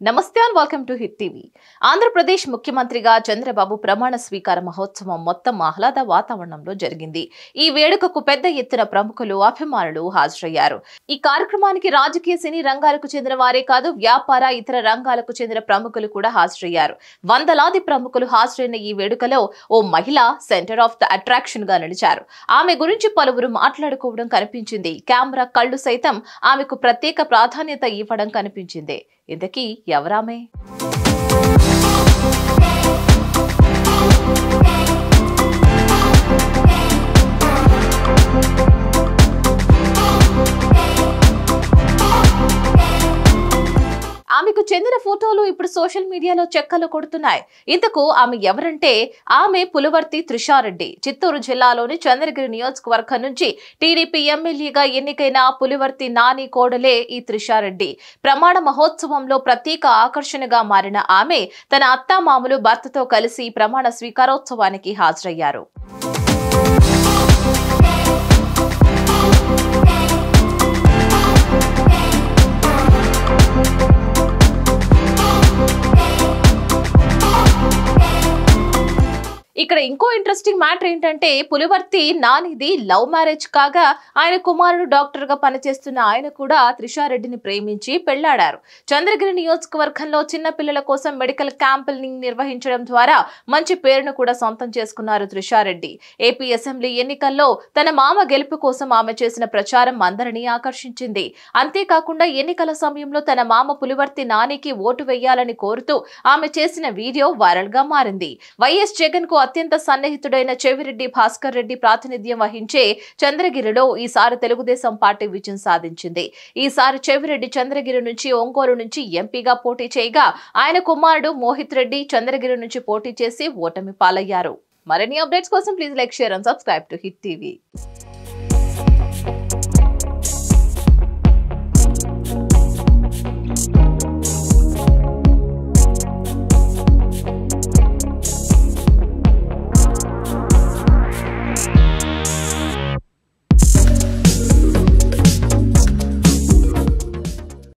నమస్తే and welcome to hit TV Andhra Pradesh ముఖ్యమంత్రిగా చంద్రబాబు ప్రమాణ స్వీకార మహోత్సవం మొత్తం ఆహ్లాద వాతావరణంలో జరిగింది ఈ వేడుకకు పెద్ద ఎత్తున ప్రముఖులు అభిమానులు హాజరయ్యారు ఈ కార్యక్రమానికి రాజకీయ సినీ రంగాలకు చెందిన వారే కాదు వ్యాపార ఇతర రంగాలకు చెందిన ప్రముఖులు కూడా హాజరయ్యారు వందలాది ప్రముఖులు హాజరైన ఈ వేడుకలో ఓ మహిళ సెంటర్ ఆఫ్ ద అట్రాక్షన్ గా నిలిచారు ఆమె గురించి పలువురు మాట్లాడుకోవడం కనిపించింది కెమెరా కళ్ళు సైతం ఆమెకు ప్రత్యేక ప్రాధాన్యత ఇవ్వడం కనిపించింది ఇంతకీ ఎవరామే ఆమెకు చెందిన ఫోటోలు ఇప్పుడు సోషల్ మీడియాలో చెక్కలు కొడుతున్నాయి ఇంతకు ఆమె ఎవరంటే ఆమె పులివర్తి త్రిషారెడ్డి చిత్తూరు జిల్లాలోని చంద్రగిరి నియోజకవర్గం నుంచి టీడీపీ ఎమ్మెల్యేగా ఎన్నికైన పులివర్తి నాని కోడలే ఈ త్రిషారెడ్డి ప్రమాణ మహోత్సవంలో ప్రత్యేక ఆకర్షణగా మారిన ఆమె తన అత్తామామలు భర్తతో కలిసి ప్రమాణ స్వీకారోత్సవానికి హాజరయ్యారు ఇక్కడ ఇంకో ఇంట్రెస్టింగ్ మ్యాటర్ ఏంటంటే పులివర్తి నానిది లవ్ మ్యారేజ్ కాగా ఆయన కుమారుడు డాక్టర్ గా పనిచేస్తున్న ఆయన కూడా త్రిషారెడ్డిని ప్రేమించి పెళ్లాడారు చంద్రగిరి నియోజకవర్గంలో చిన్న పిల్లల కోసం మెడికల్ క్యాంపుల్ని నిర్వహించడం ద్వారా మంచి పేరును కూడా సొంతం చేసుకున్నారు త్రిషారెడ్డి ఏపీ అసెంబ్లీ ఎన్నికల్లో తన మామ గెలుపు కోసం ఆమె చేసిన ప్రచారం అందరినీ ఆకర్షించింది అంతేకాకుండా ఎన్నికల సమయంలో తన మామ పులివర్తి నానికి ఓటు వేయాలని కోరుతూ ఆమె చేసిన వీడియో వైరల్ గా మారింది వైఎస్ జగన్ కు అత్యంత సన్నిహితుడైన చెవిరెడ్డి భాస్కర్ రెడ్డి ప్రాతినిధ్యం వహించే చంద్రగిరిలో ఈసారి తెలుగుదేశం పార్టీ విజయం సాధించింది ఈసారి చెవిరెడ్డి చంద్రగిరి నుంచి ఒంగోలు నుంచి ఎంపీగా పోటీ చేయగా ఆయన కుమారుడు మోహిత్ రెడ్డి చంద్రగిరి నుంచి పోటీ చేసి ఓటమి పాలయ్యారు మరిన్ని అప్డేట్స్ కోసం please like share and subscribe to hit TV